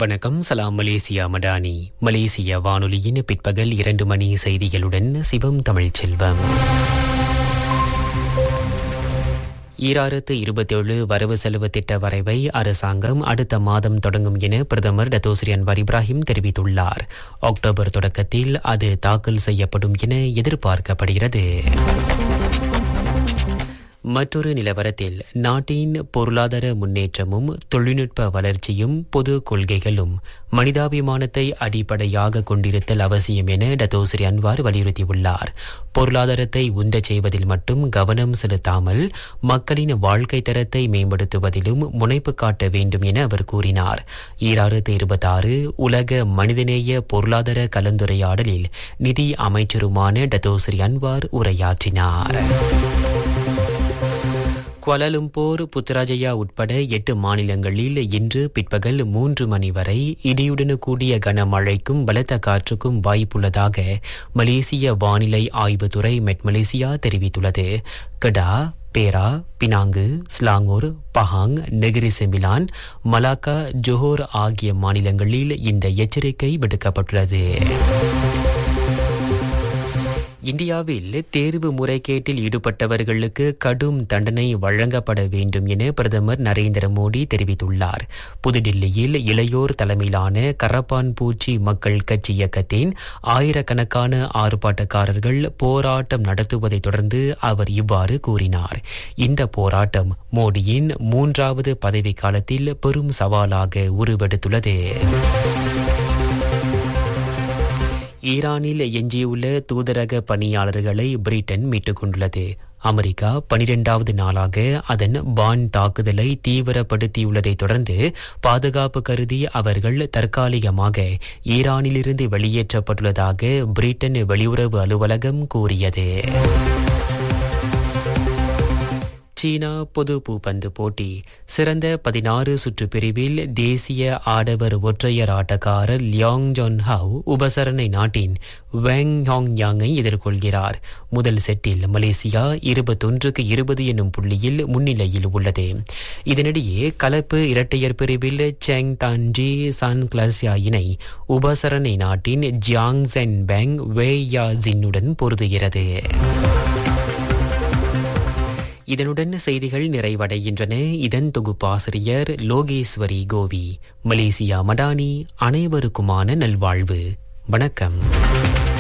வணக்கம் சலாம் மலேசியா மடானி மலேசிய வானொலியின் பிற்பகல் இரண்டு மணி செய்திகளுடன் சிவம் தமிழ்ச் செல்வம் ஈராயிரத்து இருபத்தேழு வரவு செலவு திட்ட வரைவை அரசாங்கம் அடுத்த மாதம் தொடங்கும் என பிரதமர் டத்தோஸ்ரீ அன்வார் இப்ராஹிம் தெரிவித்துள்ளார் அக்டோபர் தொடக்கத்தில் அது தாக்கல் செய்யப்படும் என எதிர்பார்க்கப்படுகிறது மற்றொரு நிலவரத்தில் நாட்டின் பொருளாதார முன்னேற்றமும் தொழில்நுட்ப வளர்ச்சியும் பொது கொள்கைகளும் மனிதாபிமானத்தை அடிப்படையாக கொண்டிருத்தல் அவசியம் என டத்தோஸ்ரீ அன்வார் வலியுறுத்தியுள்ளார் பொருளாதாரத்தை உந்தச் செய்வதில் மட்டும் கவனம் செலுத்தாமல் மக்களின் வாழ்க்கை தரத்தை மேம்படுத்துவதிலும் முனைப்பு காட்ட வேண்டும் என அவர் கூறினார் ஈராயிரத்து இருபத்தாறு உலக மனிதநேய பொருளாதார கலந்துரையாடலில் நிதி அமைச்சருமான டத்தோஸ்ரீ அன்வார் உரையாற்றினார் குவாலலும்போர் புத்ராஜயா உட்பட எட்டு மாநிலங்களில் இன்று பிற்பகல் மூன்று மணி வரை இடியுடன் கூடிய கனமழைக்கும் பலத்த காற்றுக்கும் வாய்ப்புள்ளதாக மலேசிய வானிலை ஆய்வுத்துறை மெட் மலேசியா தெரிவித்துள்ளது Kedah Perak Penang Selangor Pahang Negeri Sembilan Malacca Johor ஆகிய மாநிலங்களில் இந்த எச்சரிக்கை விடுக்கப்பட்டுள்ளது இந்தியாவில் தேர்வு முறைகேட்டில் ஈடுபட்டவர்களுக்கு கடும் தண்டனை வழங்கப்பட வேண்டும் என பிரதமர் நரேந்திர மோடி தெரிவித்துள்ளார் புதுடில்லியில் இளையோர் தலைமையிலான கரப்பான் பூச்சி மக்கள் கட்சி இயக்கத்தின் ஆயிரக்கணக்கான ஆர்ப்பாட்டக்காரர்கள் போராட்டம் நடத்துவதை தொடர்ந்து அவர் இவ்வாறு கூறினார் இந்த போராட்டம் மோடியின் மூன்றாவது பதவி காலத்தில் பெரும் சவாலாக உருவெடுத்துள்ளது ஈரானில் எஞ்சியுள்ள தூதரக பணியாளர்களை பிரிட்டன் மீட்டுக் கொண்டுள்ளது அமெரிக்கா பனிரெண்டாவது நாளாக அதன் பான் தாக்குதலை தீவிரப்படுத்தியுள்ளதை தொடர்ந்து பாதுகாப்பு கருதி அவர்கள் தற்காலிகமாக ஈரானிலிருந்து வெளியேற்றப்பட்டுள்ளதாக பிரிட்டன் வெளியுறவு அலுவலகம் கூறியது சீனா பொது பூப்பந்து போட்டி சிறந்த பதினாறு சுற்று பிரிவில் தேசிய ஆடவர் ஒற்றையர் ஆட்டக்காரர் லியாங் ஜான் ஹவ் உபசரணை நாட்டின் வெங் ஹாங் யாங்கை எதிர்கொள்கிறார் முதல் செட்டில் மலேசியா இருபத்தொன்றுக்கு இருபது என்னும் புள்ளியில் முன்னிலையில் உள்ளது இதனிடையே கலப்பு இரட்டையர் பிரிவில் செங் தான்ஜி சான் கிளாசியா இணை உபசரணை நாட்டின் Jiang Chen Peng Wei Ya ஜின்னுடன் பொருதுகிறது இதனுடன் செய்திகள் நிறைவடைகின்றன இதன் தொகுப்பாசிரியர் லோகேஸ்வரி கோவி மலேசியா மடானி அனைவருக்குமான நல்வாழ்வு வணக்கம்